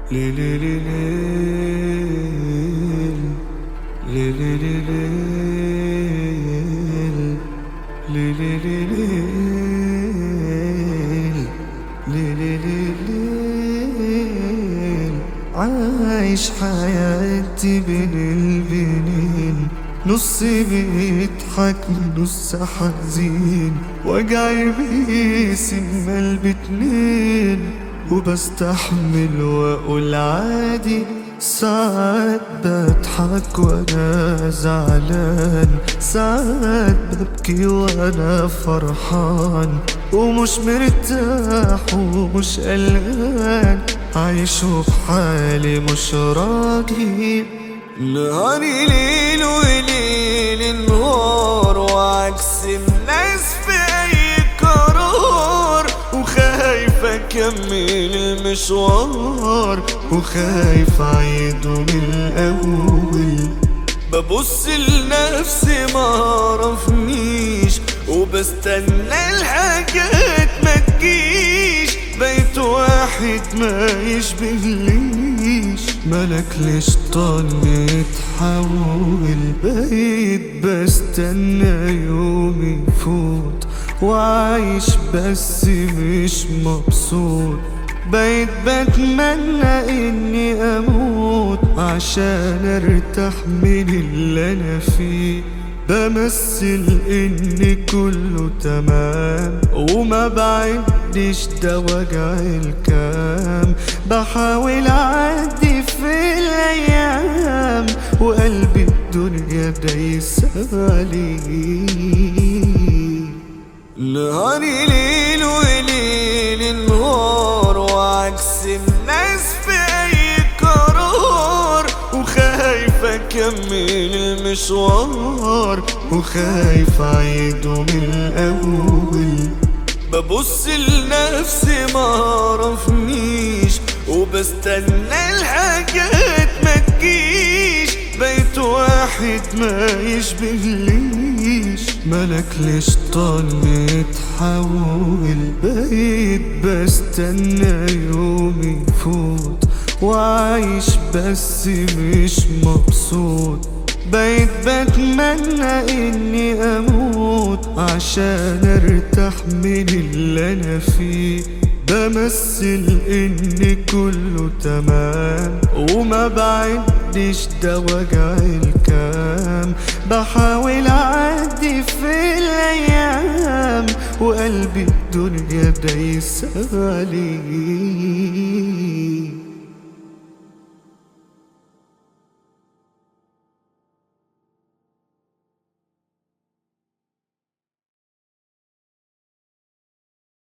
ليلي ليلي ليلي ليلي ليلي ليلي ليلي عايش حياتي بين البنين نص بيضحك نص حزين وجعي بيسم البتنين وبستحمل واقول عادي ساعات بضحك وانا زعلان ساعات ببكي وانا فرحان ومش مرتاح ومش قلقان عايش بحالي مش راضي نهاري ليل وليل نهار وعكس الناس في اي قرار وخايف اكمل المشوار وخايف اعيده من الاول ببص لنفسي معرفنيش وبستنى الحاجات ما تجيش بيت واحد ما يشبهليش ملك لشطان يتحول بقيت بستنى يوم يفوت وعايش بس مش مبسوط بقيت بتمنى اني اموت عشان ارتاح من اللي انا فيه بمثل ان كله تمام وما بعدش ده وجع الكام بحاول اعدي في الايام وقلبي الدنيا دايسة عليه نهاري ليل وليل نهار وعكس الناس في اي قرار وخايف اكمل المشوار وخايف اعيده من الاول ببص لنفسي معرفنيش وبستنى الحاجات ما تجيش بيت واحد ما يشبهليش ملك لشطان يتحول بقيت بستنى يوم يفوت وعايش بس مش مبسوط بقيت بتمنى اني اموت عشان ارتاح من اللي انا فيه بمثل ان كله تمام وما بعدش ده وجع الكام بحاول اعدي في الايام وقلبي الدنيا دايسة عليه